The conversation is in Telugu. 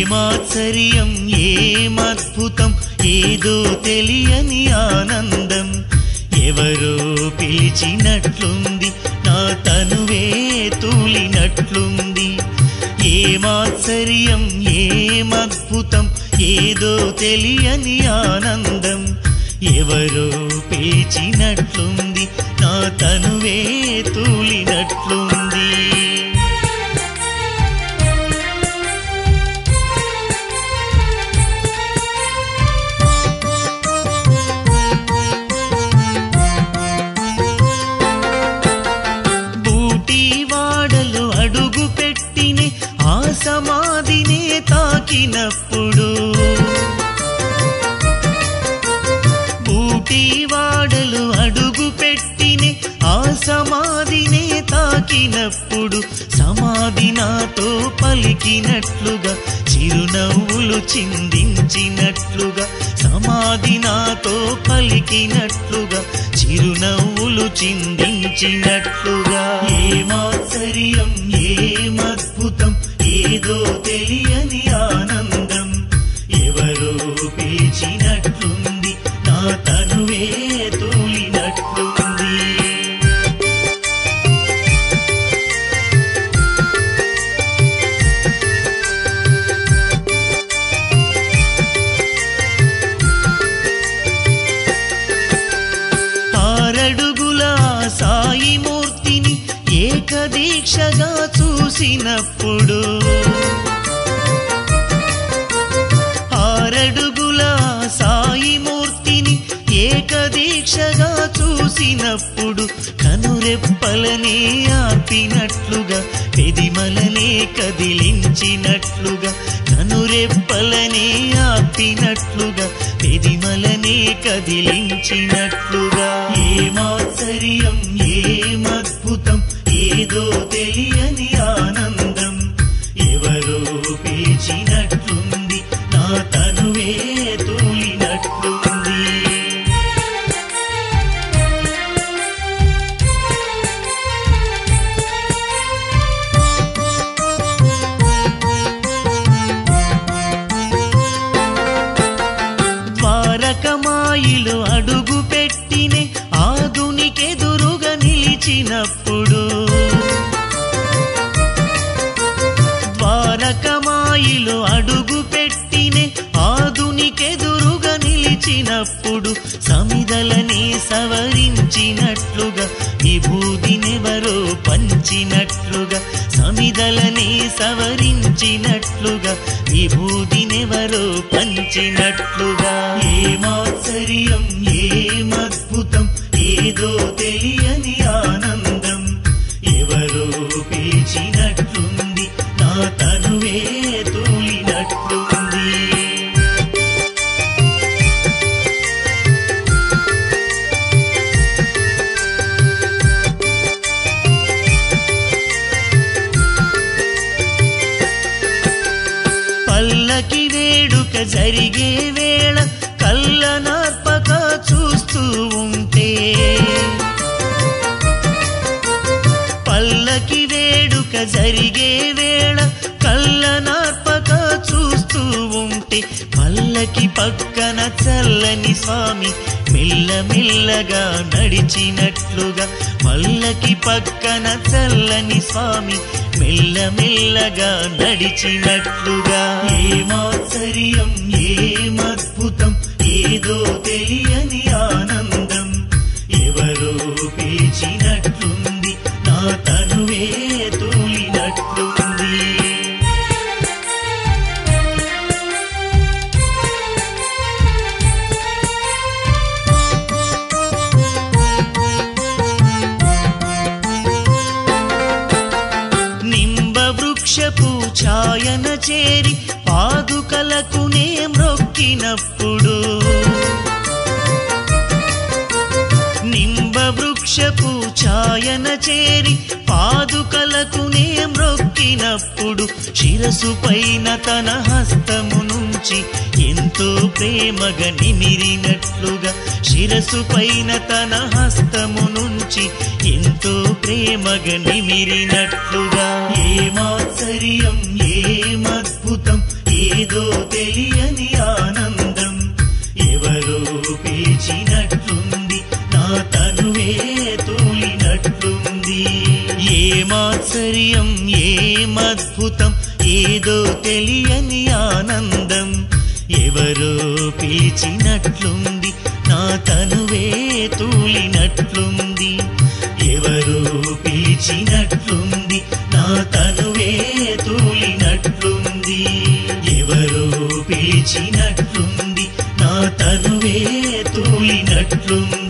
ఏమాశ్చర్యం ఏమద్భుతం ఏదో తెలియని ఆనందం ఎవరో పిలిచినట్లుంది నా తనువే తూలినట్లుంది ఏమాశ్చర్యం ఏమద్భుతం ఏదో తెలియని ఆనందం ఎవరో పిలిచినట్లుంది నా తనువే తూలినట్లుంది బూటి వాడలు అడుగు పెట్టినే ఆ సమాధినే తాకినప్పుడు బూటి వాడలు అడుగు పెట్టినే ఆ సమాధినే తాకినప్పుడు సమాధి నాతో పలికినట్లుగా చిరునవ్వులు చిందించినట్లుగా సమాధి నాతో పలికినట్లుగా చిరునవ్వులు చిందించినట్లుగా ఏమాశ్చర్యం ఏమద్భుతం ఏదో తెలియని ఆనందం ఎవరో పిలిచినట్లుంది నా తనువే తూలినట్లుంది ఆరడుగుల సాయి మూర్తిని ఏకదీక్షగా చూసినప్పుడు ఆరడుగుల సాయి మూర్తిని ఏకదీక్షగా చూసినప్పుడు కనురెప్పలనే ఆపినట్లుగా పెదిమలనే కదిలించినట్లుగా కనురెప్పలనే ఆపినట్లుగా పెదిమలనే కదిలించినట్లుగా ఏమాశ్చర్యం ఏమద్భుతం ఏదో తెలియని ఆనందం ఎవరో పిలిచినట్లుంది నా తనువే తూలినట్లుంది ద్వారకమాయిలు అడుగు పెట్టినే ఆదునికెదురుగా నిలిచినప్పుడు ద్వారకమాయిలు అడుగు పెట్టినే ఆదునికెదురుగా నిలిచినప్పుడు సమిదలని సవరించినట్లుగా విభూదినెవరో పంచినట్లుగా సమిదలని సవరించినట్లుగా విభూదినెవరో పంచినట్లుగా ఏమాశ్చర్యం ఏమద్భుతం ఏదో తెలియని ఆనందం ఎవరో పిలిచినట్లుంది నా తనువే తూలినట్లుంది పల్లకి వేడుక జరిగే వేళ కళ్ళనార్పక చూస్తూ ఉంటే పల్లకి వేడుక జరిగే వేళ కళ్ళనార్పక చూస్తూ ఉంటే పల్లకి పక్కన చల్లని స్వామి మెల్లమెల్లగా నడిచినట్లుగా పల్లకి పక్కన చల్లని స్వామి మెల్లమెల్లగా నడిచినట్లుగా ఏమాశ్చర్యం ఏమద్భుతం ఏదో తెలియని ఆనందం ఎవరో పిలిచినట్లుంది నా తనువే తూలినట్లుంది నింబ వృక్షపు ఛాయన చేరి పాదుకలకునే మ్రొక్కినప్పుడు నింబ వృక్షపు ఛాయన చేరి పాదుకలకునే మ్రొక్కినప్పుడు శిరసు పైన తన హస్తము నుంచి ఎంతో ప్రేమగా నిమిరినట్లుగా శిరసు పైన తన హస్తము నుంచి ఎంతో ప్రేమగా నిమిరినట్లుగా ఏమాశ్చర్యం ఏమద్భుతం ఏదో తెలియని ఆనందం ఎవరో పిలిచినట్లుంది నా తనువే తూలినట్లుంది ఏమాశ్చర్యం ఏమద్భుతం ఏదో తెలియని ఆనందం ఎవరో పిలిచినట్లుంది నా తనువే తూలినట్లుంది ఎవరో పిలిచినట్లుంది నా తనువే తూలినట్లుంది ఎవరో పిలిచినట్లుంది నా తనువే తూలినట్లుంది